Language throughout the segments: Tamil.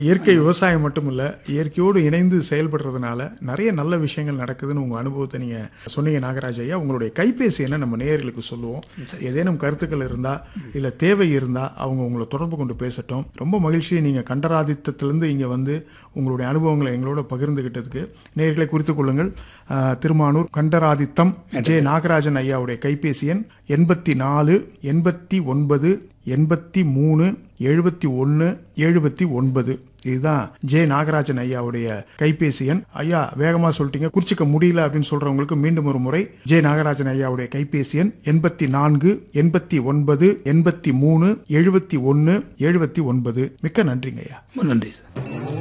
இயற்கை விவசாயம் மட்டும் இல்ல இயற்கையோடு இணைந்து செயல்படுறதுனால நிறைய நல்ல விஷயங்கள் நடக்குதுன்னு உங்க அனுபவத்தை நீங்க சொன்னீங்க நாகராஜ் ஐயா உங்களுடைய கைபேசி என்ன நம்ம நேயர்களுக்கு சொல்லுவோம் ஏதேனும் கருத்துக்கள் இருந்தா இல்ல தேவை இருந்தா அவங்க உங்களை தொடர்பு கொண்டு பேசட்டும் ரொம்ப மகிழ்ச்சி நீங்க கண்டராதித்தத்திலிருந்து இங்க வந்து உங்களுடைய அனுபவங்களை எங்களோட பகிர்ந்துகிட்டதுக்கு நேயர்களை குறித்துக் கொள்ளுங்கள் அஹ், திருமானூர் கண்டராதித்தம் ஜே நாகராஜன் ஐயாவுடைய கைபேசி எண் எண்பத்தி நாலு எண்பத்தி ஒன்பது எண்பத்தி மூணு எழுபத்தி ஒன்று எழுபத்தி ஒன்பது இதுதான் ஜே நாகராஜன் ஐயாவுடைய கைபேசி எண் ஐயா வேகமா சொல்லிட்டீங்க குறிச்சிக்க முடியல அப்படின்னு சொல்றவங்களுக்கு மீண்டும் ஒரு முறை ஜே நாகராஜன் ஐயாவுடைய கைபேசி எண் எண்பத்தி நான்கு எண்பத்தி ஒன்பது எண்பத்தி மூணு எழுபத்தி ஒன்று எழுபத்தி ஒன்பது மிக்க நன்றிங்க ஐயா ரொம்ப நன்றி சார்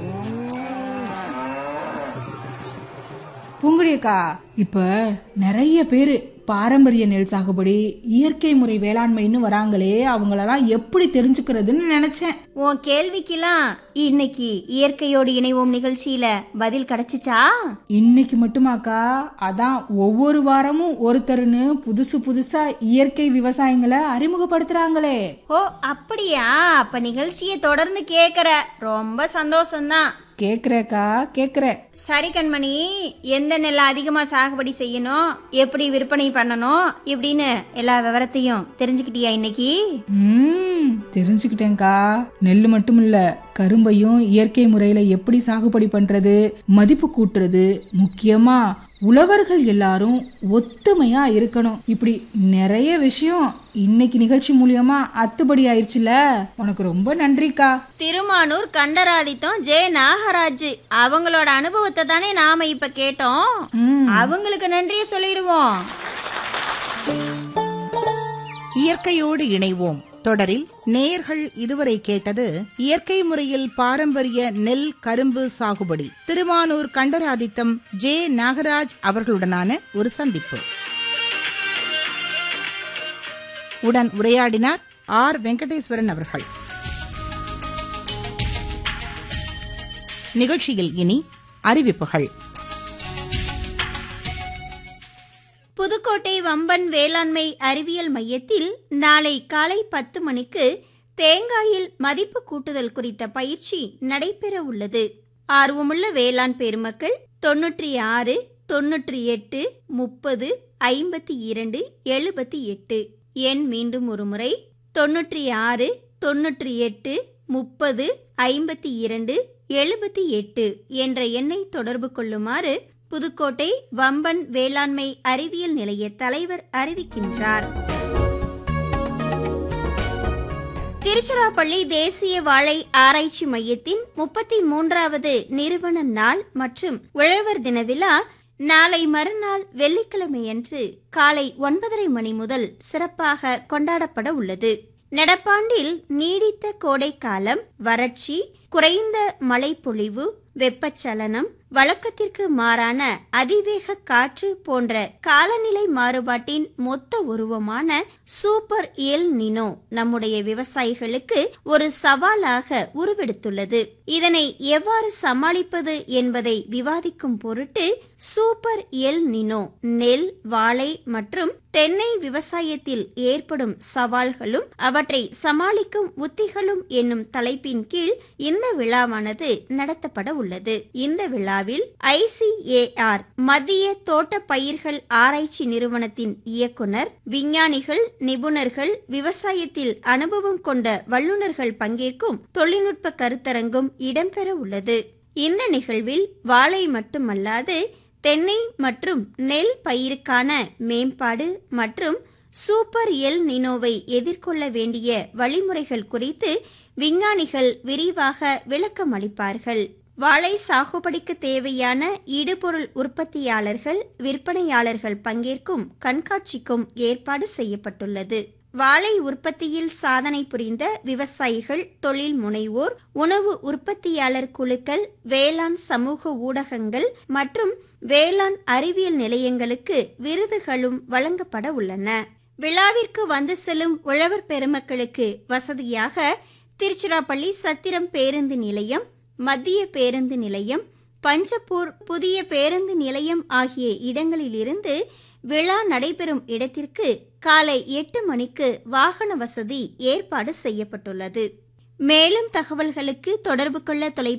பூங்குடியக்கா இப்ப நிறைய பேரு பாரம்பரிய நெல் சாகுபடி இயற்கை முறை வேளாண்மைன்னு வராங்களே அவங்களெல்லாம் எப்படி தெரிஞ்சுக்கிறதுன்னு நினைச்சேன் உன் கேள்விக்கெல்லாம் இன்னைக்கு இயற்கையோடு இணைவோம் நிகழ்ச்சியில பதில் கிடைச்சிச்சா இன்னைக்கு மட்டுமாக்கா அதான் ஒவ்வொரு வாரமும் ஒருத்தருன்னு புதுசு புதுசா இயற்கை விவசாயங்களை அறிமுகப்படுத்துறாங்களே ஓ அப்படியா அப்ப நிகழ்ச்சியை தொடர்ந்து கேக்குற ரொம்ப சந்தோஷம்தான் கேக்குறேக்கா கேக்குறேன் சரி கண்மணி எந்த நெல்லை அதிகமா சாகுபடி செய்யணும் எப்படி விற்பனை பண்ணணும் இப்படின்னு எல்லா விவரத்தையும் தெரிஞ்சுக்கிட்டியா இன்னைக்கு ம் தெரிஞ்சுக்கிட்டேன்க்கா நெல் மட்டும் இல்ல கரும்பையும் இயற்கை முறையில எப்படி சாகுபடி பண்றது மதிப்பு கூட்டுறது முக்கியமா உழவர்கள் எல்லாரும் ஒத்துமையா இருக்கணும் இப்படி நிறைய விஷயம் இன்னைக்கு நிகழ்ச்சி மூலியமா அத்துபடி ஆயிடுச்சுல உனக்கு ரொம்ப நன்றிக்கா திருமானூர் கண்டராதித்தம் ஜே நாகராஜ் அவங்களோட அனுபவத்தை தானே நாம இப்ப கேட்டோம் அவங்களுக்கு நன்றியை சொல்லிடுவோம் இயற்கையோடு இணைவோம் தொடரில் நேயர்கள் இதுவரை கேட்டது இயற்கை முறையில் பாரம்பரிய நெல் கரும்பு சாகுபடி திருமானூர் கண்டராதித்தம் ஜே நாகராஜ் அவர்களுடனான ஒரு சந்திப்பு உடன் உரையாடினார் ஆர் வெங்கடேஸ்வரன் அவர்கள் நிகழ்ச்சியில் இனி அறிவிப்புகள் புதுக்கோட்டை வம்பன் வேளாண்மை அறிவியல் மையத்தில் நாளை காலை பத்து மணிக்கு தேங்காயில் மதிப்பு கூட்டுதல் குறித்த பயிற்சி நடைபெற உள்ளது ஆர்வமுள்ள வேளாண் பெருமக்கள் தொன்னூற்றி ஆறு தொன்னூற்றி எட்டு முப்பது ஐம்பத்தி இரண்டு எழுபத்தி எட்டு எண் மீண்டும் ஒரு முறை தொன்னூற்றி ஆறு தொன்னூற்றி எட்டு முப்பது ஐம்பத்தி இரண்டு எழுபத்தி எட்டு என்ற எண்ணை தொடர்பு கொள்ளுமாறு புதுக்கோட்டை வம்பன் வேளாண்மை அறிவியல் நிலைய தலைவர் அறிவிக்கின்றார் திருச்சிராப்பள்ளி தேசிய வாழை ஆராய்ச்சி மையத்தின் முப்பத்தி மூன்றாவது நிறுவன நாள் மற்றும் உழவர் தின விழா நாளை மறுநாள் வெள்ளிக்கிழமையன்று காலை ஒன்பதரை மணி முதல் சிறப்பாக கொண்டாடப்பட உள்ளது நடப்பாண்டில் நீடித்த கோடைக்காலம் வறட்சி குறைந்த மழைப்பொழிவு வெப்பச்சலனம் வழக்கத்திற்கு மாறான அதிவேக காற்று போன்ற காலநிலை மாறுபாட்டின் மொத்த உருவமான சூப்பர் எல் நினோ நம்முடைய விவசாயிகளுக்கு ஒரு சவாலாக உருவெடுத்துள்ளது இதனை எவ்வாறு சமாளிப்பது என்பதை விவாதிக்கும் பொருட்டு சூப்பர் எல் நினோ நெல் வாழை மற்றும் தென்னை விவசாயத்தில் ஏற்படும் சவால்களும் அவற்றை சமாளிக்கும் உத்திகளும் என்னும் தலைப்பின் கீழ் இந்த விழாவானது நடத்தப்பட உள்ளது இந்த விழாவில் ஐசிஏஆர் மத்திய தோட்ட பயிர்கள் ஆராய்ச்சி நிறுவனத்தின் இயக்குனர் விஞ்ஞானிகள் நிபுணர்கள் விவசாயத்தில் அனுபவம் கொண்ட வல்லுநர்கள் பங்கேற்கும் தொழில்நுட்ப கருத்தரங்கும் இடம்பெற உள்ளது இந்த நிகழ்வில் வாழை மட்டுமல்லாது தென்னை மற்றும் நெல் பயிருக்கான மேம்பாடு மற்றும் சூப்பர் எல் நினோவை எதிர்கொள்ள வேண்டிய வழிமுறைகள் குறித்து விஞ்ஞானிகள் விரிவாக விளக்கம் அளிப்பார்கள் வாழை சாகுபடிக்கு தேவையான இடுபொருள் உற்பத்தியாளர்கள் விற்பனையாளர்கள் பங்கேற்கும் கண்காட்சிக்கும் ஏற்பாடு செய்யப்பட்டுள்ளது வாழை உற்பத்தியில் சாதனை புரிந்த விவசாயிகள் தொழில் முனைவோர் உணவு உற்பத்தியாளர் குழுக்கள் வேளாண் சமூக ஊடகங்கள் மற்றும் வேளாண் அறிவியல் நிலையங்களுக்கு விருதுகளும் வழங்கப்பட உள்ளன விழாவிற்கு வந்து செல்லும் உழவர் பெருமக்களுக்கு வசதியாக திருச்சிராப்பள்ளி சத்திரம் பேருந்து நிலையம் மத்திய பேருந்து நிலையம் பஞ்சப்பூர் புதிய பேருந்து நிலையம் ஆகிய இடங்களிலிருந்து விழா நடைபெறும் இடத்திற்கு காலை எட்டு மணிக்கு வாகன வசதி ஏற்பாடு செய்யப்பட்டுள்ளது மேலும் தகவல்களுக்கு தொடர்பு கொள்ள தொலை